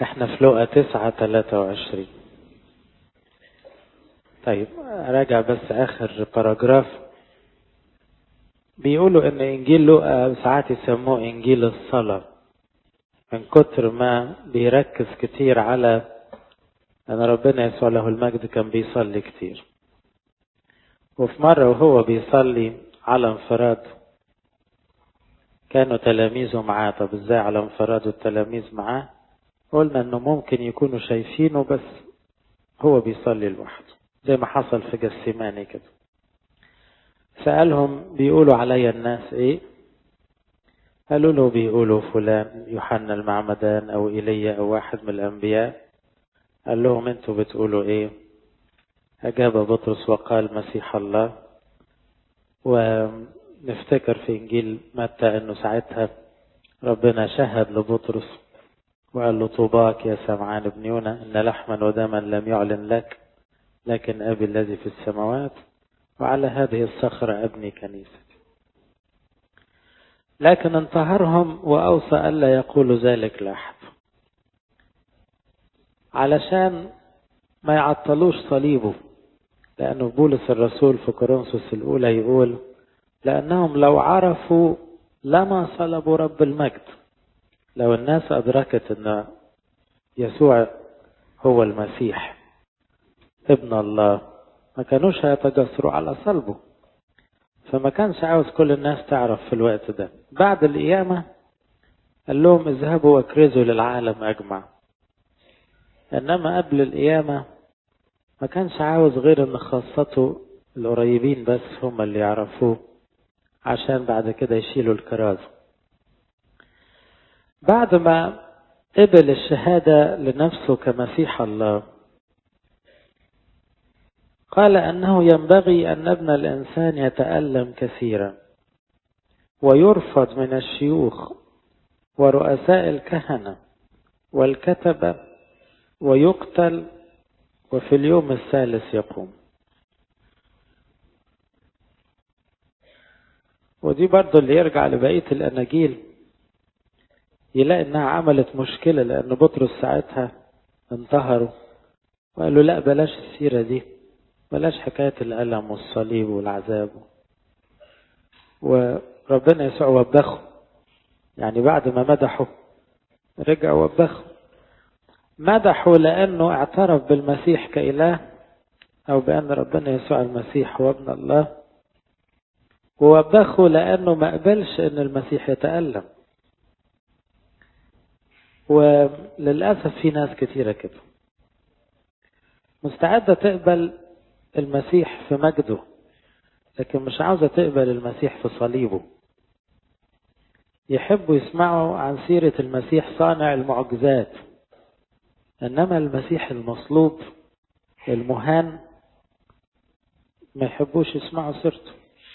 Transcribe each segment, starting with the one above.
احنا في لقى تسعة تلاتة وعشرين طيب راجع بس اخر باراجراف بيقولوا ان انجيل لقى ساعات يسموه انجيل الصلاة من كتر ما بيركز كتير على ان ربنا يسوع له المجد كان بيصلي كتير وفي مرة وهو بيصلي على انفراد كانوا تلاميذه معاه طب ازاي على انفراد التلاميذ معاه قلنا انه ممكن يكونوا شايفينه بس هو بيصلي لوحده زي ما حصل في جسيماني كده سألهم بيقولوا عليا الناس ايه قالوا له بيقولوا فلان يوحنا المعمدان او ايليا او واحد من الانبياء قال لهم انتوا بتقولوا ايه اجاب بطرس وقال مسيح الله ونفتكر في انجيل متى انه ساعتها ربنا شهد لبطرس وقال له طوباك يا سمعان بن يونا ان لحما ودما لم يعلن لك لكن ابي الذي في السماوات وعلى هذه الصخرة ابني كنيستي لكن انتهرهم واوصى الا يقولوا ذلك لاحد علشان ما يعطلوش صليبه لأنه بولس الرسول في كورنثوس الأولى يقول لأنهم لو عرفوا لما صلبوا رب المجد لو الناس أدركت أن يسوع هو المسيح ابن الله ما كانوش هيتجسروا على صلبه فما كانش عاوز كل الناس تعرف في الوقت ده بعد القيامة قال لهم اذهبوا واكرزوا للعالم أجمع إنما قبل القيامة ما كانش عاوز غير ان خاصته القريبين بس هم اللي يعرفوه عشان بعد كده يشيلوا الكرازة بعد ما قبل الشهادة لنفسه كمسيح الله قال أنه ينبغي أن ابن الإنسان يتألم كثيرا ويرفض من الشيوخ ورؤساء الكهنة والكتبة ويقتل وفي اليوم الثالث يقوم ودي برضو اللي يرجع لبقية الأناجيل يلاقي إنها عملت مشكلة لأن بطرس ساعتها انتهروا وقالوا لا بلاش السيرة دي بلاش حكاية الألم والصليب والعذاب وربنا يسوع وبخه يعني بعد ما مدحوا رجع وبخه مدحوا لأنه اعترف بالمسيح كإله أو بأن ربنا يسوع المسيح هو ابن الله ووبخوا لأنه ما قبلش أن المسيح يتألم وللأسف في ناس كثيرة كده مستعدة تقبل المسيح في مجده لكن مش عاوزة تقبل المسيح في صليبه يحبوا يسمعوا عن سيرة المسيح صانع المعجزات إنما المسيح المصلوب المهان ما يحبوش يسمعوا سيرته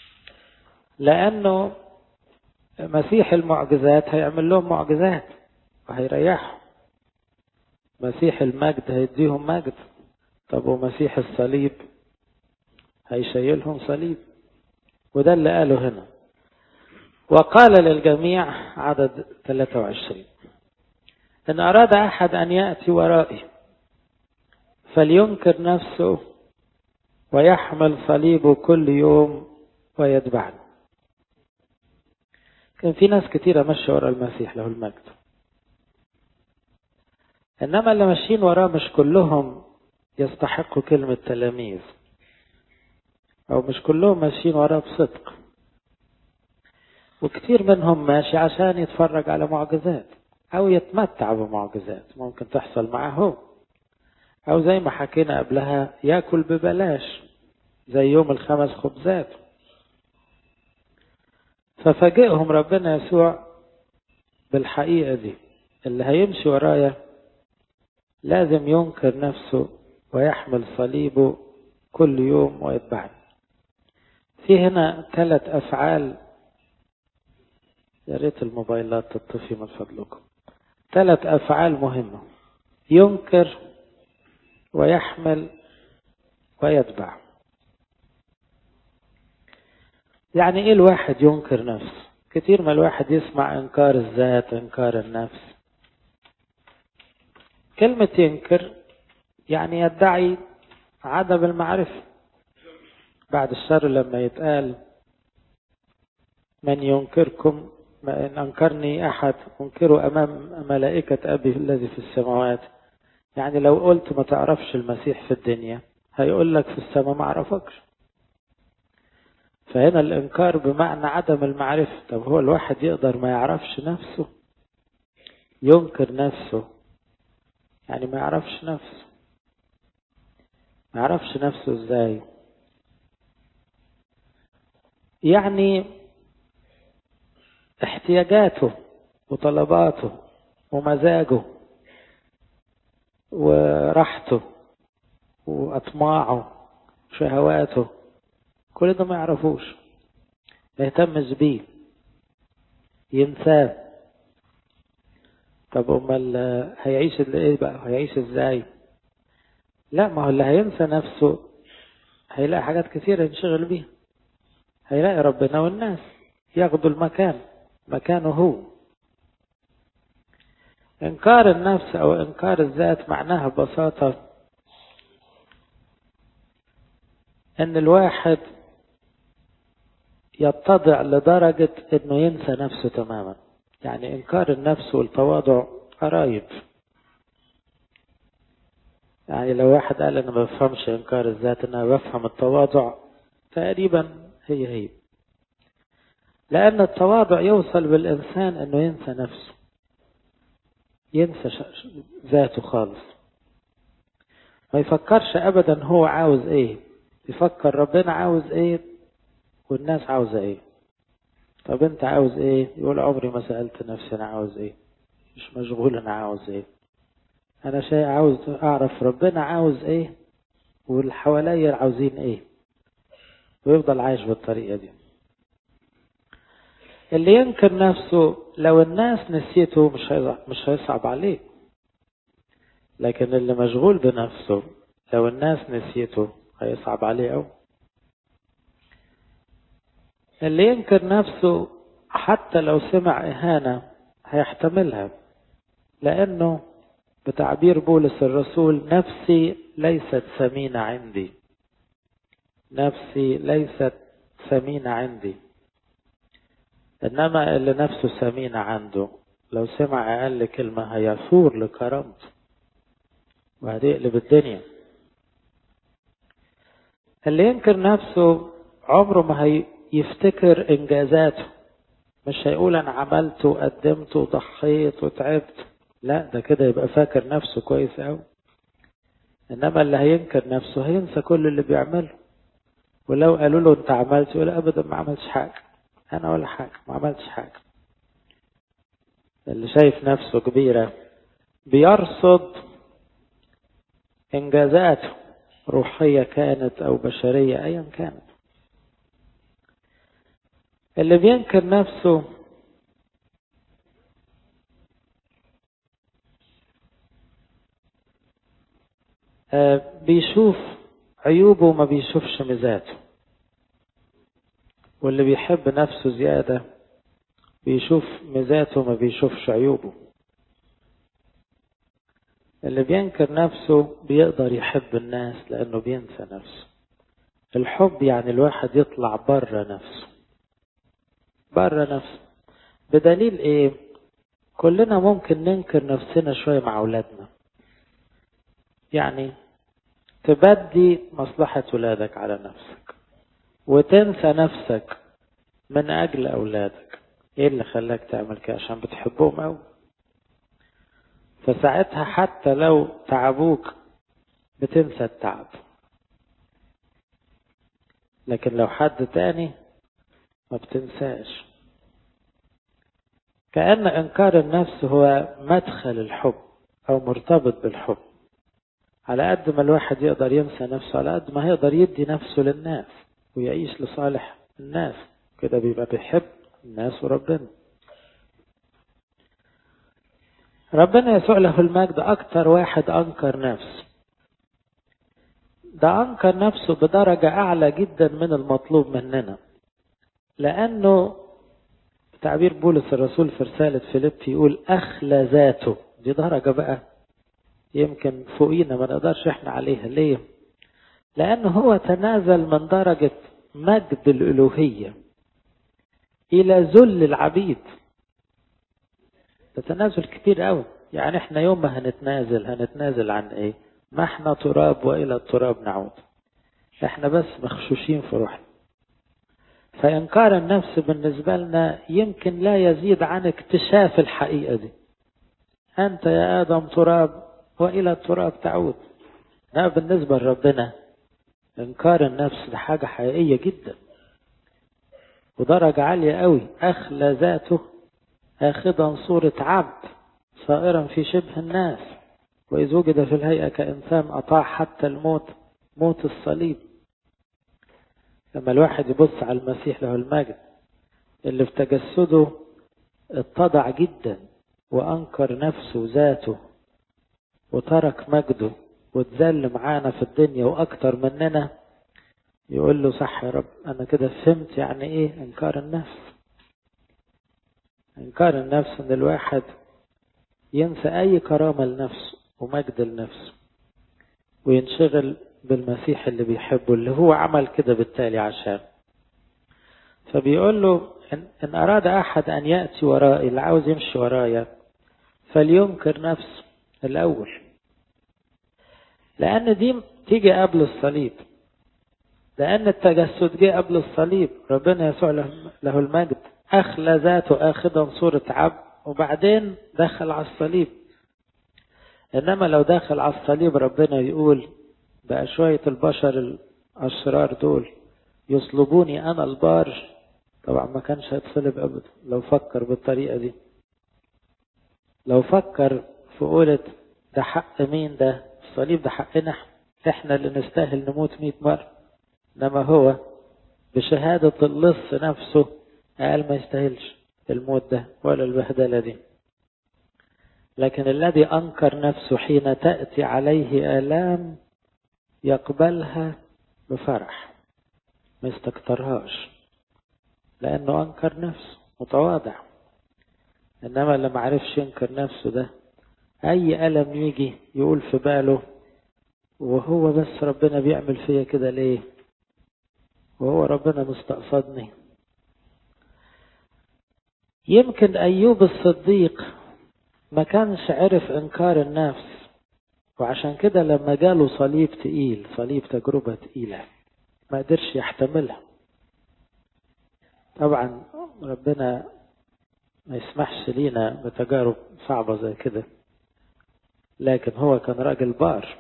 لأنه مسيح المعجزات هيعمل لهم معجزات وهيريحهم مسيح المجد هيديهم مجد طب ومسيح الصليب هيشيلهم صليب وده اللي قاله هنا وقال للجميع عدد 23 إن أراد أحد أن يأتي ورائي فلينكر نفسه ويحمل صليبه كل يوم ويتبعني كان في ناس كتيرة ماشية ورا المسيح له المجد إنما اللي ماشيين وراه مش كلهم يستحقوا كلمة تلاميذ أو مش كلهم ماشيين وراه بصدق وكتير منهم ماشي عشان يتفرج على معجزات أو يتمتع بمعجزات ممكن تحصل معه هو أو زي ما حكينا قبلها ياكل ببلاش زي يوم الخمس خبزات ففاجئهم ربنا يسوع بالحقيقة دي اللي هيمشي ورايا لازم ينكر نفسه ويحمل صليبه كل يوم ويتبعني في هنا ثلاث أفعال يا ريت الموبايلات تطفي من فضلكم ثلاث أفعال مهمة ينكر ويحمل ويتبع يعني ايه الواحد ينكر نفسه كتير ما الواحد يسمع انكار الذات انكار النفس كلمة ينكر يعني يدعي عدم المعرفة بعد الشر لما يتقال من ينكركم ما إن أنكرني أحد أنكره أمام ملائكة أبي الذي في السماوات يعني لو قلت ما تعرفش المسيح في الدنيا هيقول لك في السماء ما أعرفكش فهنا الإنكار بمعنى عدم المعرفة طب هو الواحد يقدر ما يعرفش نفسه ينكر نفسه يعني ما يعرفش نفسه ما يعرفش نفسه ازاي يعني احتياجاته وطلباته ومزاجه وراحته وأطماعه وشهواته كل ده ما يعرفوش ما يهتمش بيه ينساه طب امال هيعيش ايه بقى هيعيش ازاي لا ما هو اللي هينسى نفسه هيلاقي حاجات كتيرة ينشغل بيها هيلاقي ربنا والناس ياخدوا المكان مكانه هو انكار النفس او انكار الذات معناها ببساطة ان الواحد يتضع لدرجة انه ينسى نفسه تماما يعني انكار النفس والتواضع قرايب يعني لو واحد قال انا ما بفهمش انكار الذات انا بفهم التواضع تقريبا هي هي لان التواضع يوصل بالانسان انه ينسى نفسه ينسى ذاته خالص ما يفكرش ابدا هو عاوز ايه يفكر ربنا عاوز ايه والناس عاوزه ايه طب انت عاوز ايه يقول عمري ما سألت نفسي انا عاوز ايه مش مشغول انا عاوز ايه انا شيء عاوز اعرف ربنا عاوز ايه واللي حواليا عاوزين ايه ويفضل عايش بالطريقة دي اللي ينكر نفسه لو الناس نسيته مش مش هيصعب عليه لكن اللي مشغول بنفسه لو الناس نسيته هيصعب عليه أوي اللي ينكر نفسه حتى لو سمع إهانة هيحتملها لأنه بتعبير بولس الرسول نفسي ليست ثمينة عندي نفسي ليست ثمينة عندي إنما اللي نفسه ثمينة عنده لو سمع أقل كلمة هيثور لكرامته وهتقلب الدنيا اللي ينكر نفسه عمره ما هي يفتكر إنجازاته مش هيقول أنا عملت وقدمت وضحيت وتعبت لا ده كده يبقى فاكر نفسه كويس أوي إنما اللي هينكر نفسه هينسى كل اللي بيعمله ولو قالوا له أنت عملت يقول أبدا ما عملتش حاجة أنا ولا حاجة ما عملتش حاجة اللي شايف نفسه كبيرة بيرصد إنجازاته روحية كانت أو بشرية أيا كانت اللي بينكر نفسه بيشوف عيوبه وما بيشوفش ميزاته واللي بيحب نفسه زيادة بيشوف ميزاته وما بيشوفش عيوبه اللي بينكر نفسه بيقدر يحب الناس لأنه بينسى نفسه الحب يعني الواحد يطلع بره نفسه بره نفسه بدليل ايه كلنا ممكن ننكر نفسنا شوية مع أولادنا يعني تبدي مصلحة ولادك على نفسك وتنسى نفسك من أجل أولادك إيه اللي خلاك تعمل كده عشان بتحبهم أوي فساعتها حتى لو تعبوك بتنسى التعب لكن لو حد تاني ما بتنساش كأن إنكار النفس هو مدخل الحب أو مرتبط بالحب على قد ما الواحد يقدر ينسى نفسه على قد ما هيقدر يدي نفسه للناس ويعيش لصالح الناس كده بيبقى بيحب الناس وربنا ربنا يسوع له المجد أكتر واحد أنكر نفسه ده أنكر نفسه بدرجة أعلى جدا من المطلوب مننا لأنه تعبير بولس الرسول في رسالة فيليب يقول أخلى ذاته دي درجة بقى يمكن فوقينا ما نقدرش احنا عليها ليه لأنه هو تنازل من درجة مجد الألوهية إلى ذل العبيد ده تنازل كتير قوي يعني احنا يوم ما هنتنازل هنتنازل عن ايه ما احنا تراب وإلى التراب نعود احنا بس مخشوشين في روحنا فإنكار النفس بالنسبة لنا يمكن لا يزيد عن اكتشاف الحقيقة دي أنت يا آدم تراب وإلى التراب تعود لا بالنسبة لربنا إنكار النفس ده حاجة حقيقية جدا ودرجة عالية قوي أخلى ذاته آخذا صورة عبد صائرا في شبه الناس وإذ وجد في الهيئة كإنسان أطاع حتى الموت موت الصليب لما الواحد يبص على المسيح له المجد اللي في تجسده اتضع جدا وأنكر نفسه وذاته وترك مجده واتذل معانا في الدنيا وأكتر مننا يقول له صح يا رب أنا كده فهمت يعني إيه إنكار النفس إنكار النفس إن الواحد ينسى أي كرامة لنفسه ومجد لنفسه وينشغل بالمسيح اللي بيحبه اللي هو عمل كده بالتالي عشان فبيقول له إن, إن أراد أحد أن يأتي ورائي اللي عاوز يمشي ورايا فلينكر نفسه الأول لأن دي تيجي قبل الصليب لأن التجسد جه قبل الصليب ربنا يسوع له المجد أخلى ذاته آخذا صورة عبد وبعدين دخل على الصليب إنما لو دخل على الصليب ربنا يقول بقى شوية البشر الأشرار دول يصلبوني أنا البار طبعا ما كانش هيتصلب أبدا لو فكر بالطريقة دي لو فكر في قولة ده حق مين ده الصليب ده حقنا احنا اللي نستاهل نموت مئة مرة انما هو بشهادة اللص نفسه قال ما يستاهلش الموت ده ولا البهدلة دي لكن الذي أنكر نفسه حين تأتي عليه آلام يقبلها بفرح ما يستكترهاش لأنه أنكر نفسه متواضع إنما اللي ما عرفش ينكر نفسه ده أي ألم يجي يقول في باله وهو بس ربنا بيعمل فيا كده ليه وهو ربنا مستقصدني يمكن أيوب الصديق ما كانش عرف إنكار النفس وعشان كده لما جاله صليب تقيل صليب تجربة تقيلة ما قدرش يحتملها طبعا ربنا ما يسمحش لينا بتجارب صعبة زي كده لكن هو كان راجل بار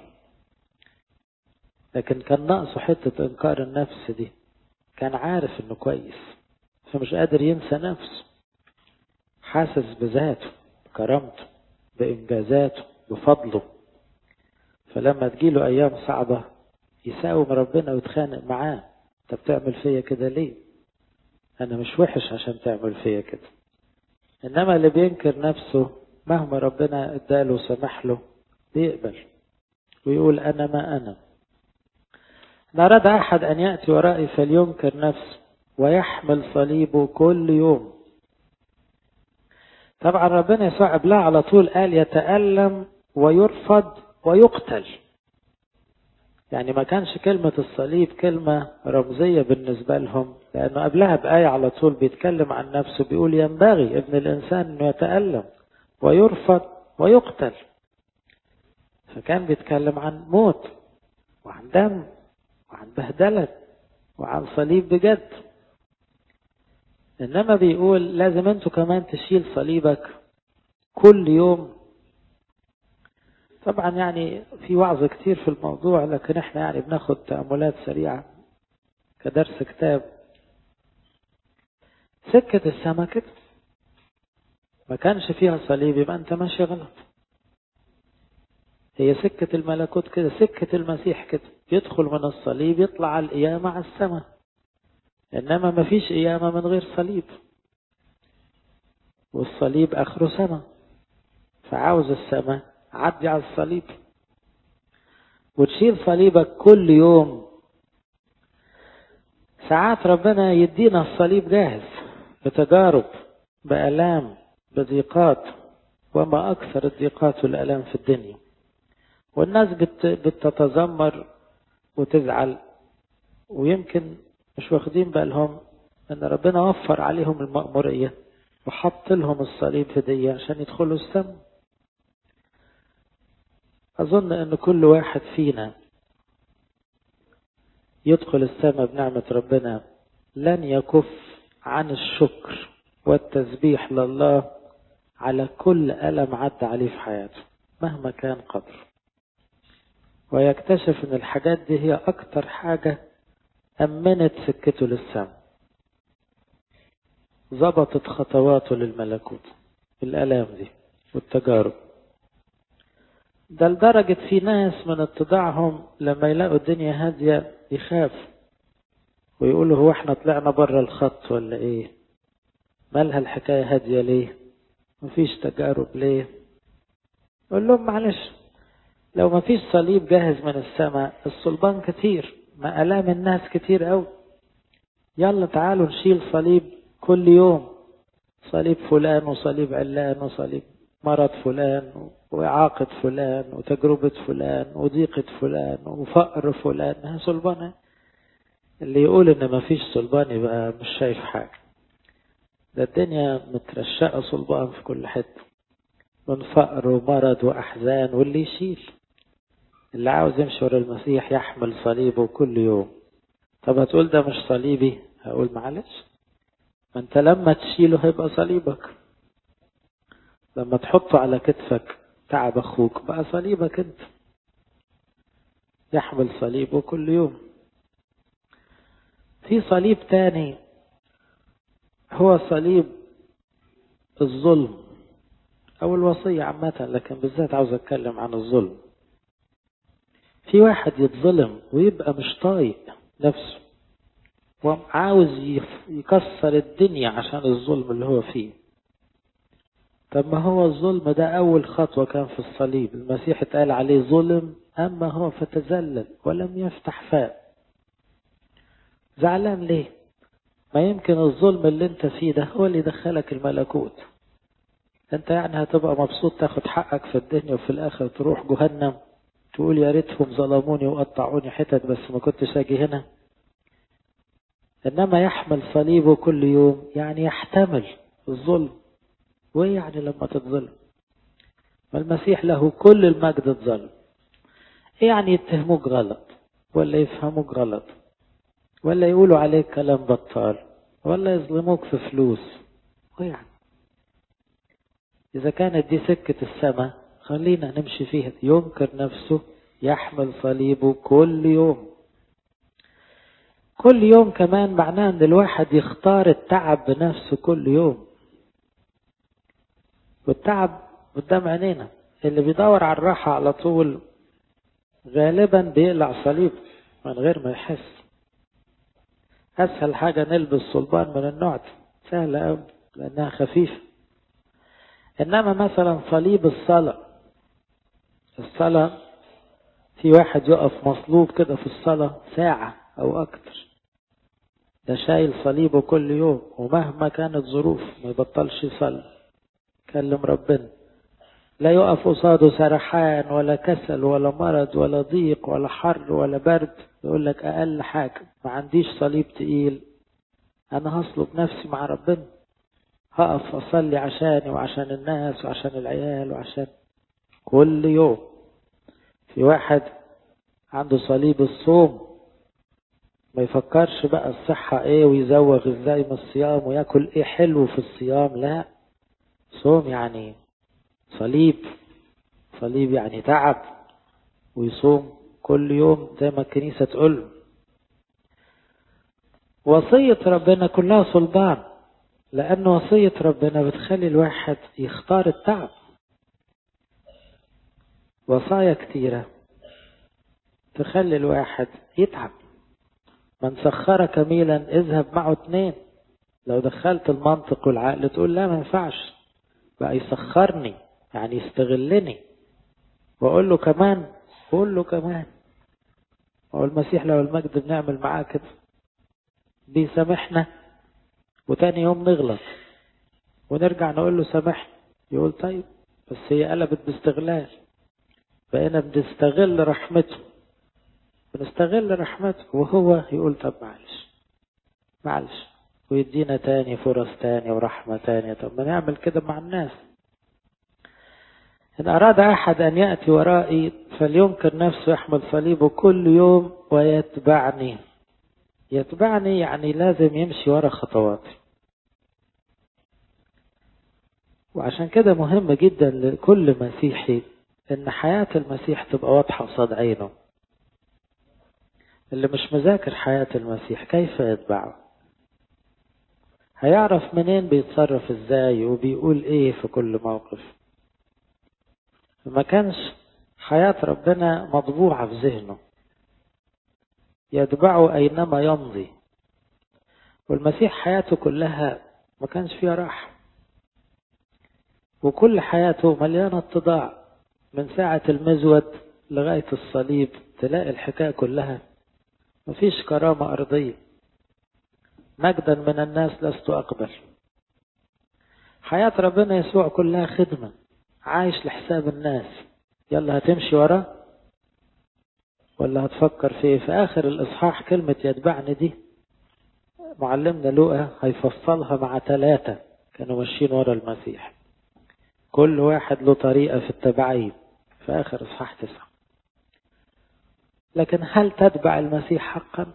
لكن كان ناقصه حتة إنكار النفس دي كان عارف إنه كويس فمش قادر ينسى نفسه حاسس بذاته بكرامته بإنجازاته بفضله فلما تجيله أيام صعبة يساوم ربنا ويتخانق معاه أنت بتعمل فيا كده ليه؟ أنا مش وحش عشان تعمل فيا كده إنما اللي بينكر نفسه مهما ربنا اداله وسمح له بيقبل ويقول أنا ما أنا إن أراد أحد أن يأتي ورائي فلينكر نفسه ويحمل صليبه كل يوم طبعا ربنا يسوع قبلها على طول قال يتألم ويرفض ويقتل يعني ما كانش كلمة الصليب كلمة رمزية بالنسبة لهم لأنه قبلها بآية على طول بيتكلم عن نفسه بيقول ينبغي ابن الإنسان أنه يتألم ويرفض ويقتل فكان بيتكلم عن موت وعن دم وعن بهدلة وعن صليب بجد إنما بيقول لازم أنتوا كمان تشيل صليبك كل يوم طبعا يعني في وعظ كتير في الموضوع لكن احنا يعني بناخد تأملات سريعة كدرس كتاب سكة السما كده ما كانش فيها صليب يبقى انت ماشي غلط هي سكة الملكوت كده سكة المسيح كده يدخل من الصليب يطلع على القيامة على السماء إنما ما فيش قيامة من غير صليب والصليب آخره سما فعاوز السماء عدي على الصليب وتشيل صليبك كل يوم ساعات ربنا يدينا الصليب جاهز بتجارب بآلام بضيقات وما أكثر الضيقات والآلام في الدنيا والناس بت بتتذمر وتزعل ويمكن مش واخدين بالهم ان ربنا وفر عليهم المأمورية وحط لهم الصليب هدية عشان يدخلوا السم أظن أن كل واحد فينا يدخل السماء بنعمة ربنا لن يكف عن الشكر والتسبيح لله على كل ألم عدى عليه في حياته مهما كان قدره ويكتشف أن الحاجات دي هي أكتر حاجة أمنت سكته للسماء ظبطت خطواته للملكوت الآلام دي والتجارب ده لدرجة في ناس من اتضاعهم لما يلاقوا الدنيا هادية يخافوا ويقولوا هو احنا طلعنا بره الخط ولا ايه مالها الحكاية هادية ليه مفيش تجارب ليه قول لهم معلش لو مفيش صليب جاهز من السماء الصلبان كتير ما ألام الناس كتير قوي يلا تعالوا نشيل صليب كل يوم صليب فلان وصليب علان وصليب مرض فلان وإعاقة فلان وتجربة فلان وضيقة فلان وفقر فلان صلبان اللي يقول ان مفيش صلبان يبقى مش شايف حاجة ده الدنيا مترشقة صلبان في كل حتة من فقر ومرض وأحزان واللي يشيل اللي عاوز يمشي ورا المسيح يحمل صليبه كل يوم طب هتقول ده مش صليبي هقول معلش ما انت لما تشيله هيبقى صليبك لما تحطه على كتفك تعب اخوك بقى صليبك انت يحمل صليبه كل يوم في صليب تاني هو صليب الظلم او الوصية عامة لكن بالذات عاوز اتكلم عن الظلم في واحد يتظلم ويبقى مش طايق نفسه وعاوز يكسر الدنيا عشان الظلم اللي هو فيه طب ما هو الظلم ده أول خطوة كان في الصليب المسيح اتقال عليه ظلم أما هو فتذلل ولم يفتح فاه زعلان ليه ما يمكن الظلم اللي انت فيه ده هو اللي يدخلك الملكوت انت يعني هتبقى مبسوط تاخد حقك في الدنيا وفي الاخر تروح جهنم تقول يا ريتهم ظلموني وقطعوني حتت بس ما كنتش اجي هنا انما يحمل صليبه كل يوم يعني يحتمل الظلم وايه يعني لما تتظلم والمسيح له كل المجد اتظلم ايه يعني يتهموك غلط ولا يفهموك غلط ولا يقولوا عليك كلام بطال ولا يظلموك في فلوس ويعني إذا كانت دي سكة السماء خلينا نمشي فيها ينكر نفسه يحمل صليبه كل يوم كل يوم كمان معناه ان الواحد يختار التعب بنفسه كل يوم والتعب قدام عينينا اللي بيدور على الراحة على طول غالبا بيقلع صليب من غير ما يحس أسهل حاجة نلبس صلبان من النوع ده سهلة أوي لأنها خفيفة إنما مثلا صليب الصلاة الصلاة في واحد يقف مصلوب كده في الصلاة ساعة أو أكتر ده شايل صليبه كل يوم ومهما كانت ظروف ما يبطلش يصلي كلم ربنا لا يقف قصاده سرحان ولا كسل ولا مرض ولا ضيق ولا حر ولا برد يقول لك أقل حاجة ما عنديش صليب تقيل أنا هصلب نفسي مع ربنا هقف أصلي عشاني وعشان الناس وعشان العيال وعشان كل يوم في واحد عنده صليب الصوم ما يفكرش بقى الصحة ايه ويزوغ ازاي من الصيام وياكل ايه حلو في الصيام لا صوم يعني صليب صليب يعني تعب ويصوم كل يوم زي ما الكنيسة تقول وصية ربنا كلها صلبان لأن وصية ربنا بتخلي الواحد يختار التعب وصايا كتيرة تخلي الواحد يتعب من سخرك ميلا اذهب معه اتنين لو دخلت المنطق والعقل تقول لا ما ينفعش بقى يسخرني يعني يستغلني واقول له كمان قول له كمان هو المسيح لو المجد بنعمل معاه كده بيسامحنا وتاني يوم نغلط ونرجع نقول له سامحني يقول طيب بس هي قلبت باستغلال بقينا بنستغل رحمته بنستغل رحمته وهو يقول طب معلش معلش ويدينا تاني فرص تاني ورحمة تانية طب ما نعمل كده مع الناس إن أراد أحد أن يأتي ورائي فلينكر نفسه يحمل صليبه كل يوم ويتبعني يتبعني يعني لازم يمشي ورا خطواتي وعشان كده مهم جدا لكل مسيحي ان حياة المسيح تبقى واضحة قصاد عينه اللي مش مذاكر حياة المسيح كيف يتبعه هيعرف منين بيتصرف ازاي وبيقول ايه في كل موقف ما كانش حياة ربنا مطبوعة في ذهنه يتبعه أينما يمضي والمسيح حياته كلها ما كانش فيها راحة وكل حياته مليانة اتضاع من ساعة المزود لغاية الصليب تلاقي الحكاية كلها مفيش كرامة أرضية مجدا من الناس لست أقبل حياة ربنا يسوع كلها خدمة عايش لحساب الناس يلا هتمشي وراه ولا هتفكر في ايه في اخر الاصحاح كلمة يتبعني دي معلمنا لوقا هيفصلها مع ثلاثة كانوا ماشيين ورا المسيح كل واحد له طريقة في التبعية في اخر اصحاح تسعة لكن هل تتبع المسيح حقا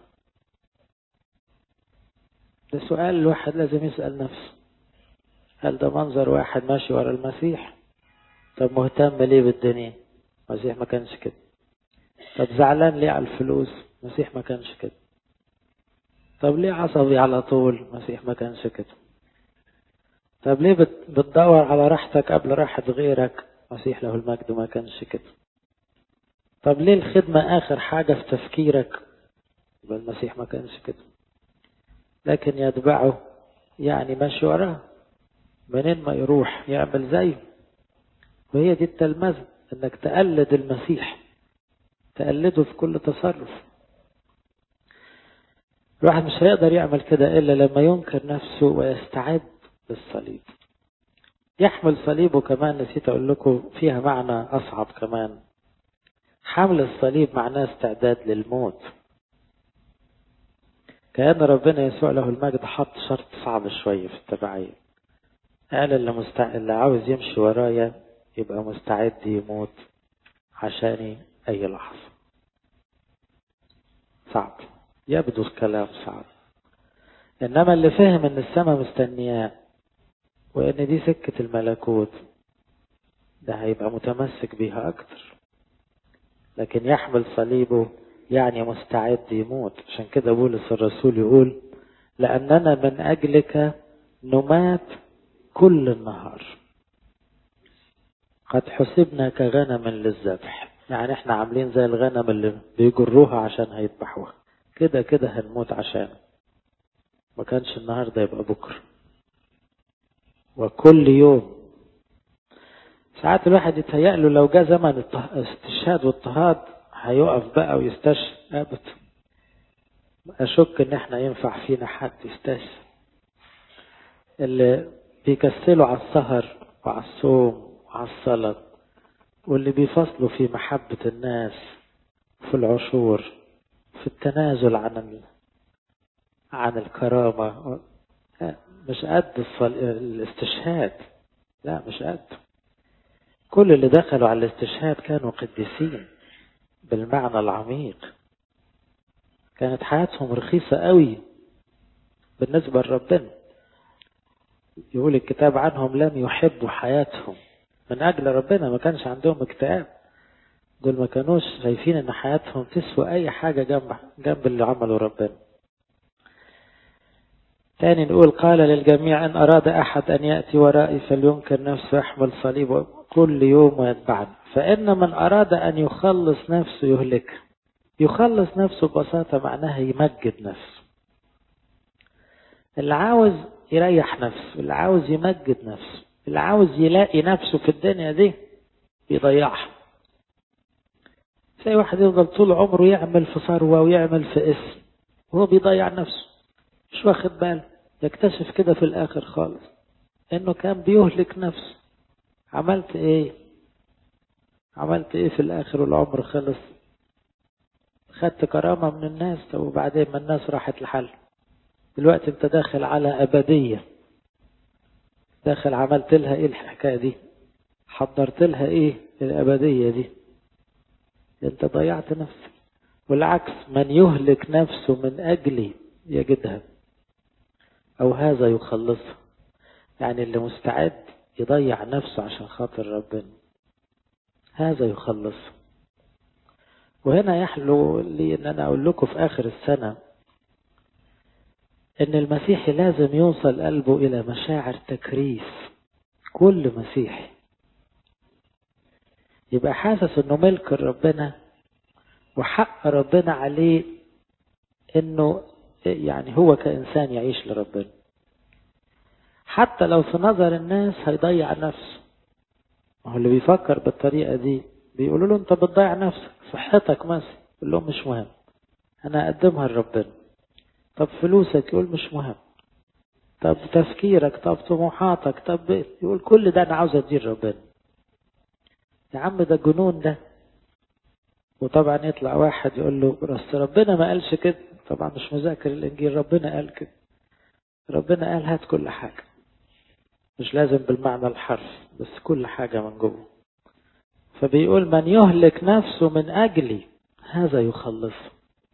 ده سؤال الواحد لازم يسأل نفسه هل ده منظر واحد ماشي ورا المسيح طب مهتم ليه بالدنيا المسيح ما كانش كده طب زعلان ليه على الفلوس المسيح ما كانش كده طب ليه عصبي على طول المسيح ما كانش كده طب ليه بتدور على راحتك قبل راحة غيرك المسيح له المجد ما كانش كده طب ليه الخدمة آخر حاجة في تفكيرك يبقى المسيح ما كانش كده لكن يتبعه يعني ماشي وراه منين ما يروح يعمل زيه وهي دي التلمذة انك تقلد المسيح تقلده في كل تصرف الواحد مش هيقدر يعمل كده إلا لما ينكر نفسه ويستعد للصليب يحمل صليبه كمان نسيت أقول لكم فيها معنى أصعب كمان حمل الصليب معناه استعداد للموت كأن ربنا يسوع له المجد حط شرط صعب شوية في التبعية قال اللي, مستع... اللي عاوز يمشي ورايا يبقى مستعد يموت عشاني أي لحظة صعب يبدو الكلام صعب إنما اللي فهم إن السماء مستنياه وإن دي سكة الملكوت ده هيبقى متمسك بيها أكتر لكن يحمل صليبه يعني مستعد يموت عشان كده بولس الرسول يقول لأننا من أجلك نمات كل النهار قد حسبنا كغنم للذبح يعني احنا عاملين زي الغنم اللي بيجروها عشان هيذبحوها كده كده هنموت عشان ما كانش النهارده يبقى بكره وكل يوم ساعات الواحد يتهيأ له لو جاء زمن استشهاد واضطهاد هيقف بقى ويستشهد ابدا اشك ان احنا ينفع فينا حد يستشهد اللي بيكسلوا على السهر وعلى الصوم وعلى الصلاه واللي بيفصلوا في محبة الناس في العشور في التنازل عن ال... عن الكرامة مش قد الصل... الاستشهاد لا مش قد كل اللي دخلوا على الاستشهاد كانوا قديسين بالمعنى العميق كانت حياتهم رخيصة قوي بالنسبة لربنا يقول الكتاب عنهم لم يحبوا حياتهم من أجل ربنا ما كانش عندهم اكتئاب دول ما كانوش شايفين ان حياتهم تسوى اي حاجة جنب جنب اللي عمله ربنا تاني نقول قال للجميع ان اراد احد ان يأتي ورائي فلينكر نفسه يحمل صليبه كل يوم ويتبعني فان من اراد ان يخلص نفسه يهلكه يخلص نفسه ببساطة معناها يمجد نفسه اللي عاوز يريح نفسه اللي عاوز يمجد نفسه اللي عاوز يلاقي نفسه في الدنيا دي بيضيعها تلاقي واحد يفضل طول عمره يعمل في ثروة ويعمل في اسم وهو بيضيع نفسه مش واخد باله يكتشف كده في الآخر خالص إنه كان بيهلك نفسه عملت إيه عملت ايه في الاخر والعمر خلص خدت كرامة من الناس طب وبعدين ما الناس راحت لحل دلوقتي انت داخل على ابدية داخل عملت لها ايه الحكاية دي حضرت لها ايه الابدية دي انت ضيعت نفسك والعكس من يهلك نفسه من اجلي يجدها او هذا يخلصها يعني اللي مستعد يضيع نفسه عشان خاطر ربنا هذا يخلصه وهنا يحلو لي ان انا اقول لكم في اخر السنة ان المسيحي لازم يوصل قلبه الى مشاعر تكريس كل مسيحي يبقى حاسس انه ملك ربنا وحق ربنا عليه انه يعني هو كانسان يعيش لربنا حتى لو في نظر الناس هيضيع نفسه ما هو اللي بيفكر بالطريقة دي بيقولوا له انت بتضيع نفسك صحتك مثلا يقول لهم مش مهم انا اقدمها لربنا طب فلوسك يقول مش مهم طب تفكيرك طب طموحاتك طب يقول كل ده انا عاوز ادير ربنا يا عم ده جنون ده وطبعا يطلع واحد يقول له بس ربنا ما قالش كده طبعا مش مذاكر الانجيل ربنا قال كده ربنا قال هات كل حاجة مش لازم بالمعنى الحرف بس كل حاجة من جوه فبيقول من يهلك نفسه من أجلي هذا يخلصه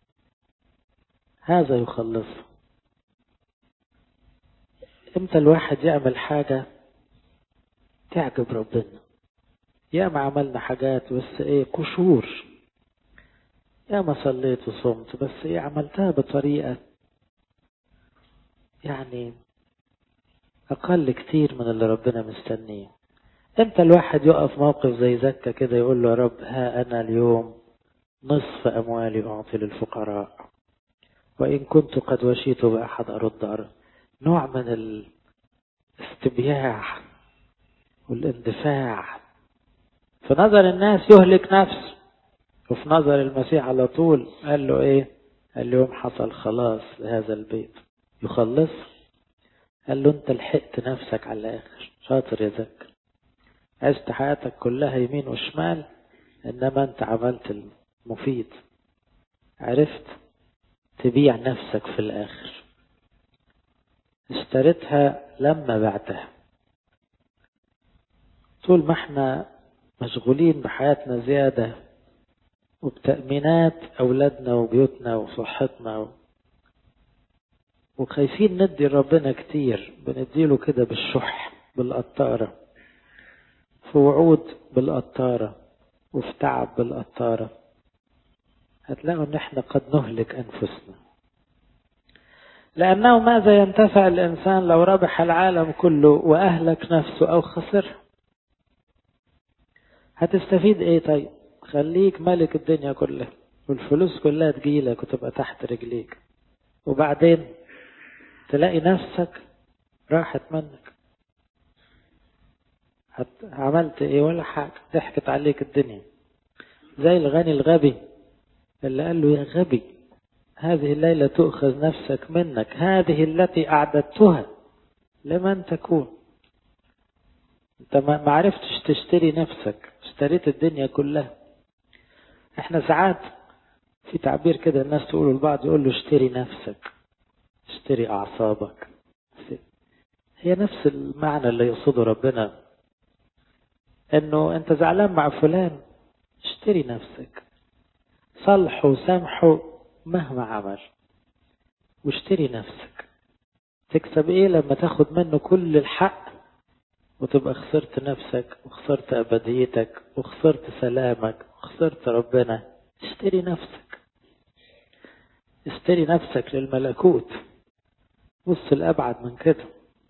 هذا يخلصه امتى الواحد يعمل حاجة تعجب ربنا يا ما عملنا حاجات بس ايه قشور يا ما صليت وصمت بس ايه عملتها بطريقة يعني أقل كتير من اللي ربنا مستنيه امتى الواحد يقف موقف زي زكا كده يقول له يا رب ها أنا اليوم نصف أموالي أعطي للفقراء وإن كنت قد وشيت بأحد أرد أرد نوع من الاستبياع والاندفاع في نظر الناس يهلك نفسه وفي نظر المسيح على طول قال له ايه اليوم حصل خلاص لهذا البيت يخلص قال له انت لحقت نفسك على الاخر شاطر يا زك عشت حياتك كلها يمين وشمال انما انت عملت المفيد عرفت تبيع نفسك في الاخر اشتريتها لما بعتها طول ما احنا مشغولين بحياتنا زيادة وبتأمينات أولادنا وبيوتنا وصحتنا و... وخايفين ندي ربنا كتير بنديله كده بالشح بالقطارة في وعود بالقطارة وفي تعب بالقطارة هتلاقوا ان احنا قد نهلك انفسنا لانه ماذا ينتفع الانسان لو ربح العالم كله واهلك نفسه او خسره هتستفيد ايه طيب خليك ملك الدنيا كلها والفلوس كلها تجيلك وتبقى تحت رجليك وبعدين تلاقي نفسك راحت منك عملت ايه ولا حاجة ضحكت عليك الدنيا زي الغني الغبي اللي قال له يا غبي هذه الليلة تؤخذ نفسك منك هذه التي أعددتها لمن تكون انت ما عرفتش تشتري نفسك اشتريت الدنيا كلها احنا ساعات في تعبير كده الناس تقوله لبعض يقول له اشتري نفسك اشتري اعصابك هي نفس المعنى اللي يقصده ربنا انه انت زعلان مع فلان اشتري نفسك صلحه وسامحه مهما عمل واشتري نفسك تكسب ايه لما تاخد منه كل الحق وتبقى خسرت نفسك وخسرت أبديتك وخسرت سلامك وخسرت ربنا اشتري نفسك اشتري نفسك للملكوت بص الأبعد من كده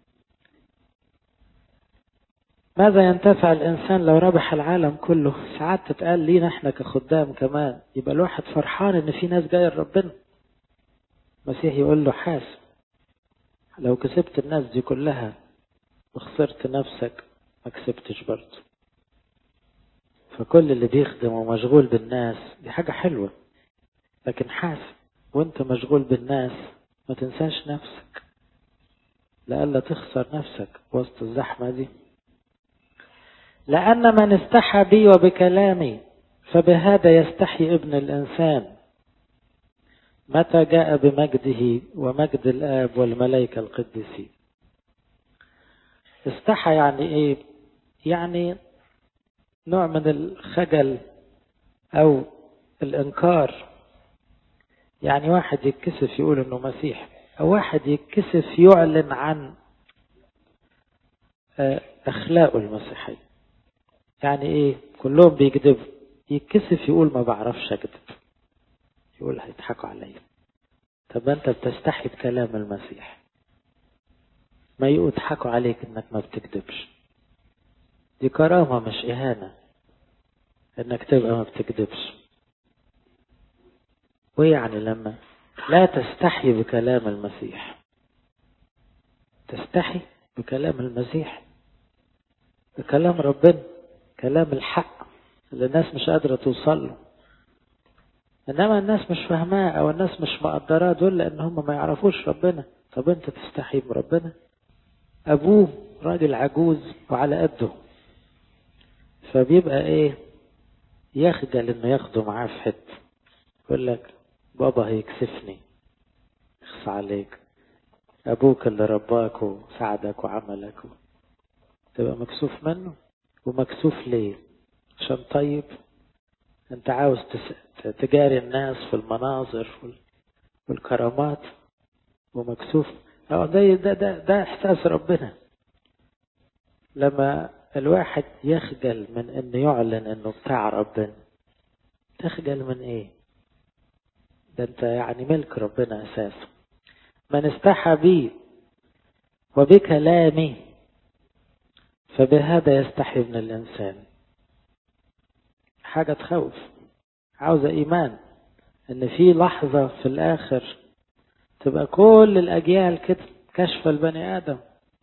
ماذا ينتفع الإنسان لو ربح العالم كله ساعات تتقال لينا احنا كخدام كمان يبقى الواحد فرحان ان في ناس جاية لربنا المسيح يقول له حاسب لو كسبت الناس دي كلها وخسرت نفسك ما كسبتش برضه فكل اللي بيخدم ومشغول بالناس دي حاجة حلوة لكن حاسب وانت مشغول بالناس ما تنساش نفسك لألا تخسر نفسك وسط الزحمة دي لأن من استحى بي وبكلامي فبهذا يستحي ابن الإنسان متى جاء بمجده ومجد الآب والملائكة القديسين استحى يعني ايه يعني نوع من الخجل او الانكار يعني واحد يتكسف يقول انه مسيح او واحد يتكسف يعلن عن اخلاقه المسيحية يعني ايه كلهم بيكذبوا يتكسف يقول ما بعرفش اكذب يقول هيضحكوا عليا طب انت بتستحي بكلام المسيح ما يضحكوا عليك انك ما بتكذبش دي كرامة مش اهانة انك تبقى ما بتكذبش ويعني لما لا تستحي بكلام المسيح تستحي بكلام المسيح بكلام ربنا كلام الحق اللي الناس مش قادرة توصل له انما الناس مش فاهماه او الناس مش مقدراه دول لان هم ما يعرفوش ربنا طب انت تستحي بربنا ابوه راجل عجوز وعلى قده فبيبقى ايه يخجل انه ياخده معاه في حته يقول لك بابا هيكسفني اخص عليك ابوك اللي رباك وساعدك وعملك تبقى مكسوف منه ومكسوف ليه عشان طيب انت عاوز تجاري الناس في المناظر والكرامات ومكسوف ده ده ده, ده احساس ربنا لما الواحد يخجل من انه يعلن انه بتاع ربنا تخجل من ايه ده انت يعني ملك ربنا اساسا من استحى بي وبكلامي فبهذا يستحي ابن الانسان حاجة تخوف عاوزة ايمان ان في لحظة في الاخر تبقى كل الاجيال كده كشف البني ادم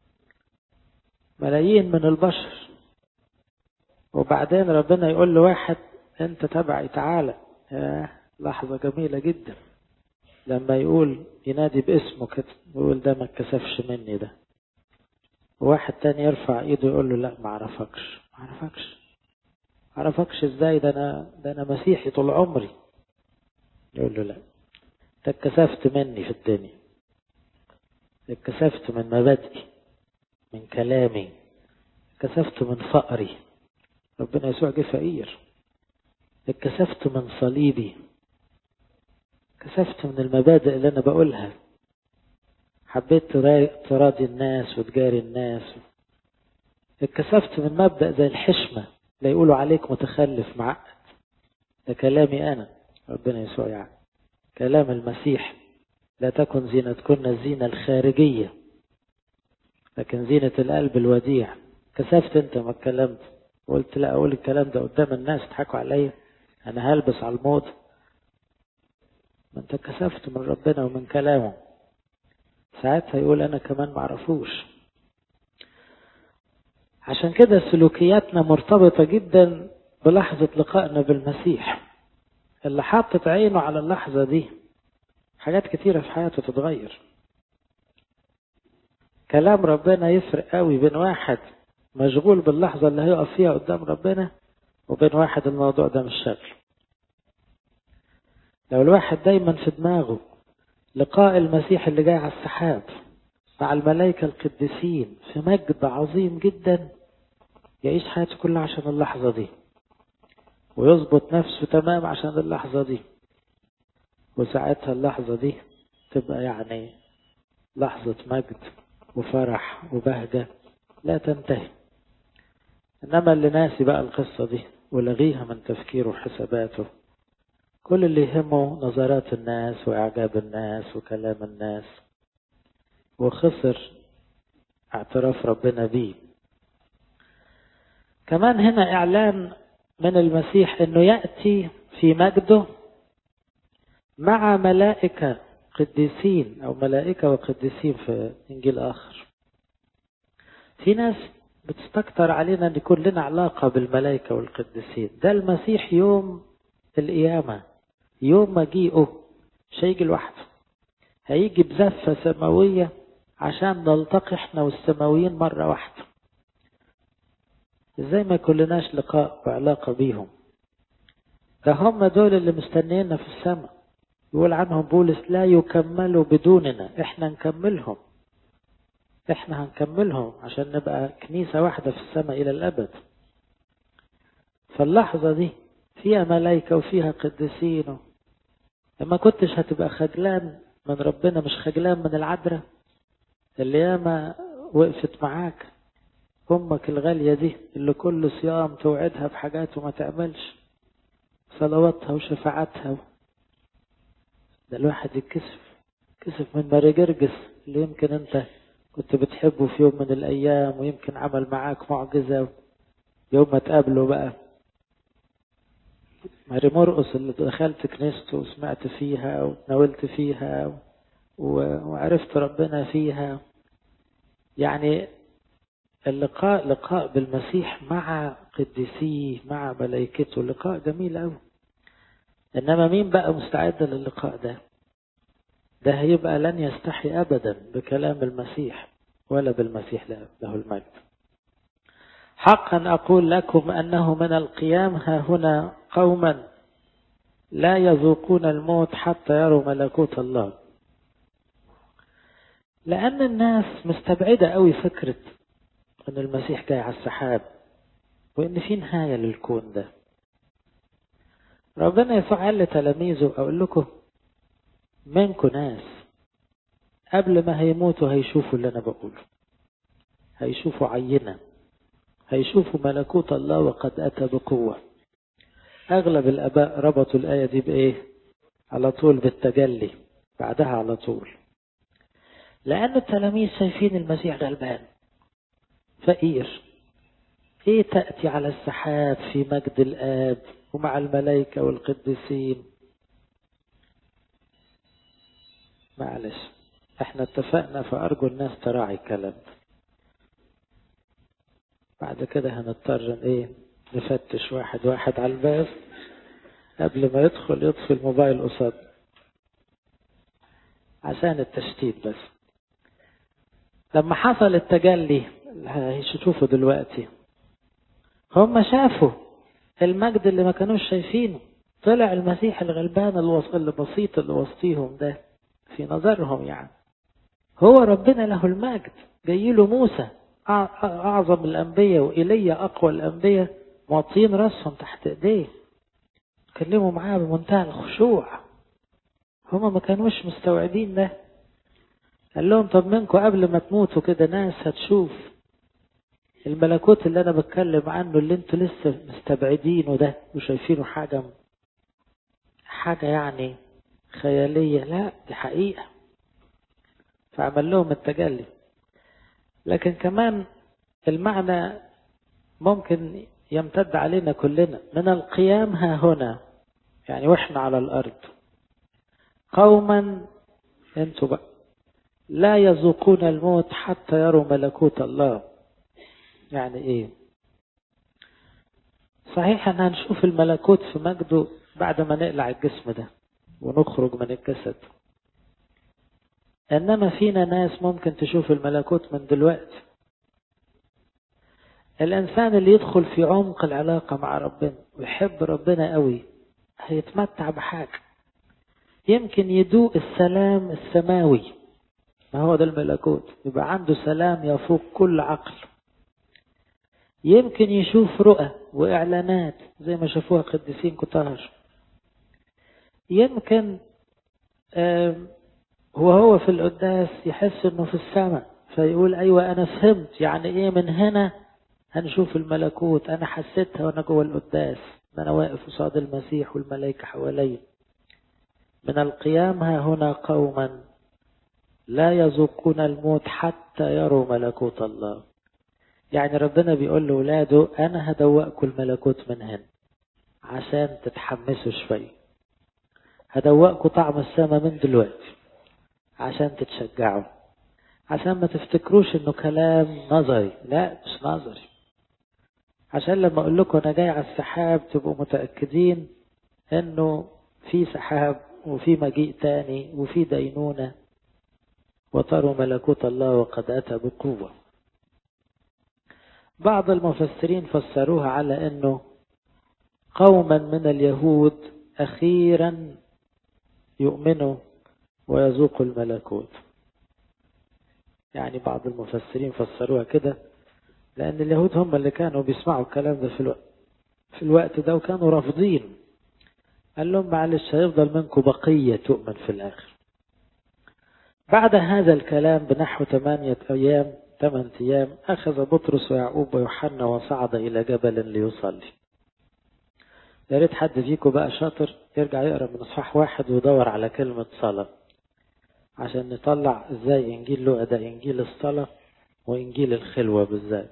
ملايين من البشر وبعدين ربنا يقول له واحد انت تبعي تعالى يا لحظة جميلة جدا لما يقول ينادي باسمه كده يقول ده ما اتكسفش مني ده وواحد تاني يرفع ايده يقول له لا ما اعرفكش ما اعرفكش ما اعرفكش ازاي ده انا ده انا مسيحي طول عمري يقول له لا انت اتكسفت مني في الدنيا اتكسفت من مبادئي من كلامي اتكسفت من فقري ربنا يسوع جه فقير اتكسفت من صليبي اتكسفت من المبادئ اللي انا بقولها حبيت تراضي الناس وتجاري الناس اتكسفت من مبدأ زي الحشمة لا يقولوا عليك متخلف معقد ده كلامي انا ربنا يسوع يعني كلام المسيح لا تكن زينتكن الزينة الخارجية لكن زينة القلب الوديع كسفت انت ما اتكلمت وقلت لا اقول الكلام ده قدام الناس تضحكوا عليا انا هلبس على الموت ما انت كسفت من ربنا ومن كلامه ساعتها يقول انا كمان معرفوش عشان كده سلوكياتنا مرتبطة جدا بلحظة لقائنا بالمسيح اللي حاطط عينه على اللحظة دي حاجات كتيرة في حياته تتغير كلام ربنا يفرق قوي بين واحد مشغول باللحظة اللي هيقف فيها قدام ربنا وبين واحد الموضوع ده مش شغل لو الواحد دايما في دماغه لقاء المسيح اللي جاي على السحاب مع الملائكة القديسين في مجد عظيم جدا يعيش حياته كلها عشان اللحظة دي ويظبط نفسه تمام عشان اللحظة دي وساعتها اللحظة دي تبقى يعني لحظة مجد وفرح وبهجة لا تنتهي إنما اللي ناسي بقى القصة دي ولغيها من تفكيره وحساباته كل اللي يهمه نظرات الناس وإعجاب الناس وكلام الناس وخسر اعتراف ربنا بيه كمان هنا إعلان من المسيح أنه يأتي في مجده مع ملائكة قديسين أو ملائكة وقديسين في إنجيل آخر في ناس بتستكتر علينا أن يكون لنا علاقة بالملائكة والقديسين ده المسيح يوم القيامة يوم مجيئه مش هيجي لوحده هيجي بزفة سماوية عشان نلتقي احنا والسماويين مرة واحدة ازاي ما كلناش لقاء وعلاقة بيهم ده هم دول اللي مستنينا في السماء يقول عنهم بولس لا يكملوا بدوننا احنا نكملهم احنا هنكملهم عشان نبقى كنيسة واحدة في السماء الى الابد فاللحظة دي فيها ملائكة وفيها قديسين لما كنتش هتبقى خجلان من ربنا مش خجلان من العذراء اللي ياما وقفت معاك امك الغالية دي اللي كل صيام توعدها بحاجات وما تعملش صلواتها وشفاعاتها ده الواحد يتكسف كسف من ماري جرجس اللي يمكن انت كنت بتحبه في يوم من الايام ويمكن عمل معاك معجزة يوم ما تقابله بقى ماري مرقس اللي دخلت كنيسته وسمعت فيها وتناولت فيها وعرفت ربنا فيها يعني اللقاء لقاء بالمسيح مع قديسيه مع ملائكته لقاء جميل قوي انما مين بقى مستعد للقاء ده ده هيبقى لن يستحي ابدا بكلام المسيح ولا بالمسيح له المجد حقا اقول لكم انه من القيام ها هنا قوما لا يذوقون الموت حتى يروا ملكوت الله لان الناس مستبعده قوي فكره ان المسيح جاي على السحاب وان في نهايه للكون ده ربنا يسوع قال لتلاميذه اقول لكم منكم ناس قبل ما هيموتوا هيشوفوا اللي انا بقوله هيشوفوا عينه هيشوفوا ملكوت الله وقد اتى بقوه اغلب الاباء ربطوا الايه دي بايه على طول بالتجلي بعدها على طول لان التلاميذ شايفين المسيح غلبان فقير ايه تأتي على السحاب في مجد الآب ومع الملائكة والقديسين معلش احنا اتفقنا فأرجو الناس تراعي الكلام بعد كده هنضطر ايه نفتش واحد واحد على الباب قبل ما يدخل يطفي الموبايل قصاد عشان التشتيت بس لما حصل التجلي هيشوفوا دلوقتي هم شافوا المجد اللي ما كانوش شايفينه طلع المسيح الغلبان اللي بسيط اللي وسطيهم ده في نظرهم يعني هو ربنا له المجد جاي له موسى أعظم الأنبياء وإيليا أقوى الأنبياء موطين راسهم تحت إيديه كلموا معاه بمنتهى الخشوع هما ما كانوش مستوعبين ده قال لهم طب منكم قبل ما تموتوا كده ناس هتشوف الملكوت اللي انا بتكلم عنه اللي انتوا لسه مستبعدينه ده وشايفينه حاجة حاجة يعني خيالية لا دي حقيقة فعمل لهم التجلي لكن كمان المعنى ممكن يمتد علينا كلنا من القيام ها هنا يعني واحنا على الارض قوما انتوا بقى لا يذوقون الموت حتى يروا ملكوت الله يعني ايه صحيح ان هنشوف الملكوت في مجده بعد ما نقلع الجسم ده ونخرج من الجسد انما فينا ناس ممكن تشوف الملكوت من دلوقتي الانسان اللي يدخل في عمق العلاقة مع ربنا ويحب ربنا قوي هيتمتع بحاجة يمكن يدوق السلام السماوي ما هو ده الملكوت يبقى عنده سلام يفوق كل عقل يمكن يشوف رؤى وإعلانات زي ما شافوها قديسين كتار يمكن وهو في القداس يحس انه في السماء فيقول ايوه انا فهمت يعني ايه من هنا هنشوف الملكوت انا حسيتها وانا جوه القداس ان انا واقف قصاد المسيح والملائكه حواليا من القيام ها هنا قوما لا يذوقون الموت حتى يروا ملكوت الله يعني ربنا بيقول لولاده انا هدوقكم الملكوت من هنا عشان تتحمسوا شويه هدوقكم طعم السماء من دلوقتي عشان تتشجعوا عشان ما تفتكروش انه كلام نظري لا مش نظري عشان لما اقول لكم انا جاي على السحاب تبقوا متاكدين انه في سحاب وفي مجيء تاني وفي دينونه وتروا ملكوت الله وقد اتى بقوه بعض المفسرين فسروها على انه قوما من اليهود اخيرا يؤمنوا ويذوقوا الملكوت يعني بعض المفسرين فسروها كده لان اليهود هم اللي كانوا بيسمعوا الكلام ده في الوقت في الوقت ده وكانوا رافضين قال لهم معلش هيفضل منكم بقية تؤمن في الآخر بعد هذا الكلام بنحو ثمانية أيام ثمان أيام أخذ بطرس ويعقوب ويوحنا وصعد إلى جبل ليصلي يا ريت حد فيكم بقى شاطر يرجع يقرا من اصحاح واحد ويدور على كلمة صلاة عشان نطلع ازاي انجيل لوقا ده انجيل الصلاة وانجيل الخلوة بالذات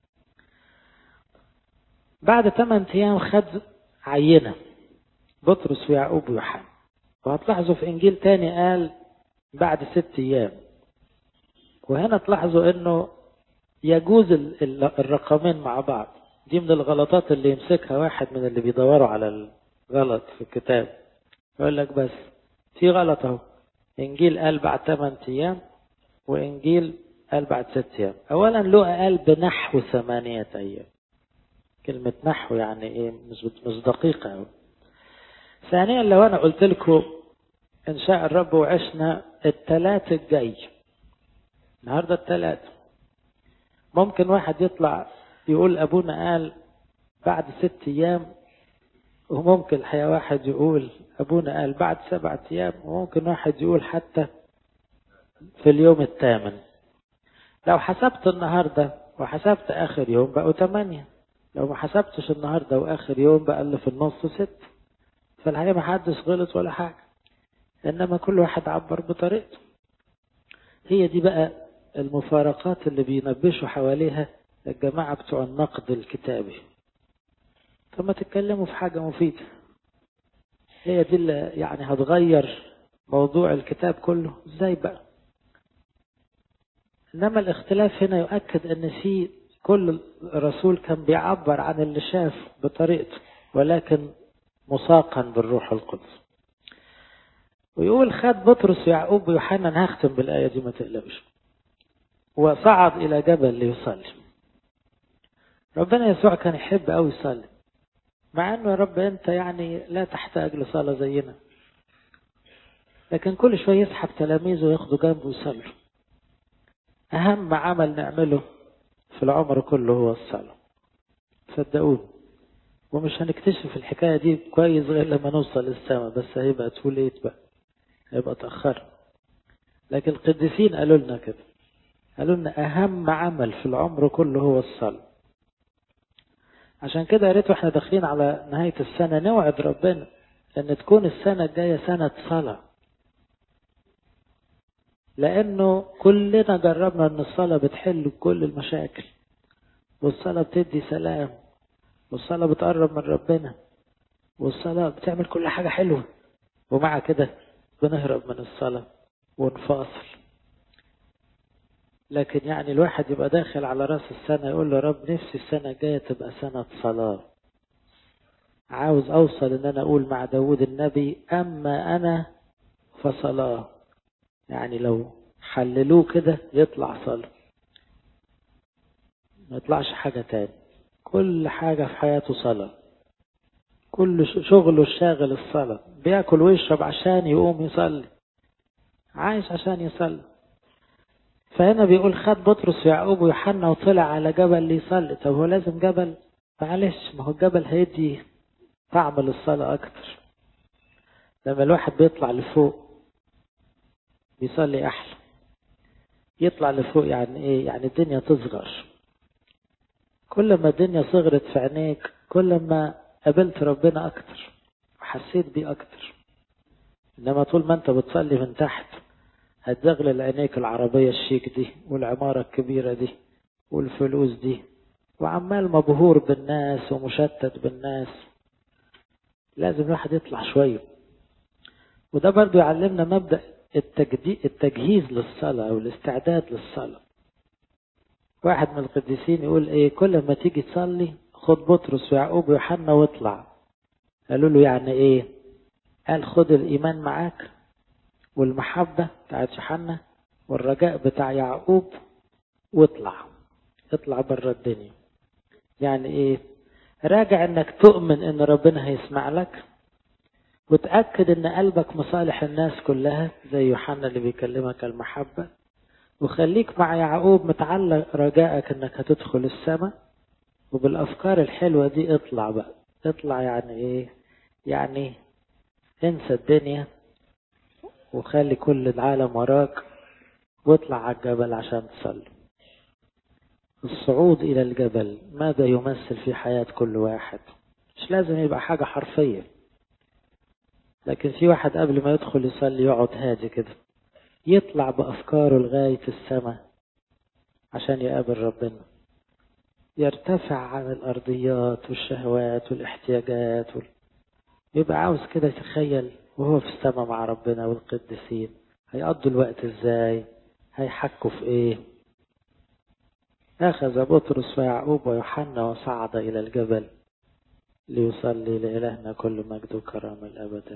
بعد ثمان ايام خد عينة بطرس ويعقوب ويوحنا وهتلاحظوا في انجيل تاني قال بعد ست ايام وهنا تلاحظوا انه يجوز الرقمين مع بعض دي من الغلطات اللي يمسكها واحد من اللي بيدوروا على الغلط في الكتاب يقول لك بس في غلط اهو انجيل قال بعد 8 ايام وانجيل قال بعد 6 ايام اولا لوقا قال بنحو ثمانية ايام كلمة نحو يعني ايه مش مش دقيقة أوي. ثانيا لو انا قلت لكم ان شاء الرب وعشنا الثلاث الجاي النهارده الثلاث ممكن واحد يطلع يقول ابونا قال بعد ست ايام وممكن الحقيقه واحد يقول ابونا قال بعد سبعة ايام وممكن واحد يقول حتى في اليوم الثامن لو حسبت النهارده وحسبت اخر يوم بقوا ثمانية لو ما حسبتش النهارده واخر يوم بقى اللي في النص ست فالحقيقه ما حدش غلط ولا حاجه انما كل واحد عبر بطريقته هي دي بقى المفارقات اللي بينبشوا حواليها الجماعة بتوع النقد الكتابي طب ما تتكلموا في حاجة مفيدة هي دي اللي يعني هتغير موضوع الكتاب كله ازاي بقى انما الاختلاف هنا يؤكد ان في كل رسول كان بيعبر عن اللي شاف بطريقته ولكن مساقا بالروح القدس ويقول خد بطرس ويعقوب ويوحنا انا هختم بالايه دي ما تقلقش وصعد الى جبل ليصلي ربنا يسوع كان يحب قوي يصلي مع انه يا رب انت يعني لا تحتاج لصلاه زينا لكن كل شويه يسحب تلاميذه وياخدوا جنبه ويصلوا اهم عمل نعمله في العمر كله هو الصلاه صدقوني ومش هنكتشف الحكايه دي كويس غير لما نوصل للسماء بس هيبقى توليت بقى هيبقى تاخر لكن القديسين قالوا لنا كده قالوا لنا اهم عمل في العمر كله هو الصلاه عشان كده يا ريت واحنا داخلين على نهايه السنه نوعد ربنا ان تكون السنه الجايه سنه صلاه لانه كلنا جربنا ان الصلاه بتحل كل المشاكل والصلاه بتدي سلام والصلاه بتقرب من ربنا والصلاه بتعمل كل حاجه حلوه ومع كده بنهرب من الصلاه ونفاصل لكن يعني الواحد يبقى داخل على راس السنة يقول له رب نفسي السنة الجاية تبقى سنة صلاة عاوز أوصل إن أنا أقول مع داود النبي أما أنا فصلاة يعني لو حللوه كده يطلع صلاة ما يطلعش حاجة تاني كل حاجة في حياته صلاة كل شغله الشاغل الصلاة بياكل ويشرب عشان يقوم يصلي عايش عشان يصلي فهنا بيقول خد بطرس ويعقوب ويوحنا وطلع على جبل ليصلي طب هو لازم جبل معلش ما هو الجبل هيدي طعم للصلاة أكتر لما الواحد بيطلع لفوق بيصلي أحلى يطلع لفوق يعني إيه يعني الدنيا تصغر كل ما الدنيا صغرت في عينيك كل ما قابلت ربنا أكتر وحسيت بيه أكتر إنما طول ما أنت بتصلي من تحت هتزغلل عينيك العربية الشيك دي والعمارة الكبيرة دي والفلوس دي وعمال مبهور بالناس ومشتت بالناس لازم الواحد يطلع شوية وده برضو يعلمنا مبدأ التجهيز للصلاة أو الاستعداد للصلاة واحد من القديسين يقول ايه كل ما تيجي تصلي خد بطرس ويعقوب ويوحنا واطلع قالوا له يعني ايه قال خد الإيمان معاك والمحبة بتاعت يوحنا والرجاء بتاع يعقوب واطلع اطلع بره الدنيا يعني ايه راجع انك تؤمن ان ربنا هيسمع لك وتأكد ان قلبك مصالح الناس كلها زي يوحنا اللي بيكلمك المحبة وخليك مع يعقوب متعلق رجائك انك هتدخل السماء وبالافكار الحلوة دي اطلع بقى اطلع يعني ايه يعني انسى الدنيا وخلي كل العالم وراك واطلع على الجبل عشان تصلي الصعود إلى الجبل ماذا يمثل في حياة كل واحد مش لازم يبقى حاجة حرفية لكن في واحد قبل ما يدخل يصلي يقعد هادي كده يطلع بأفكاره لغاية السماء عشان يقابل ربنا يرتفع عن الأرضيات والشهوات والاحتياجات وال... يبقى عاوز كده يتخيل وهو في السماء مع ربنا والقديسين هيقضوا الوقت ازاي هيحكوا في ايه أخذ بطرس ويعقوب ويوحنا وصعد إلى الجبل ليصلي لإلهنا كل مجد وكرامة الأبد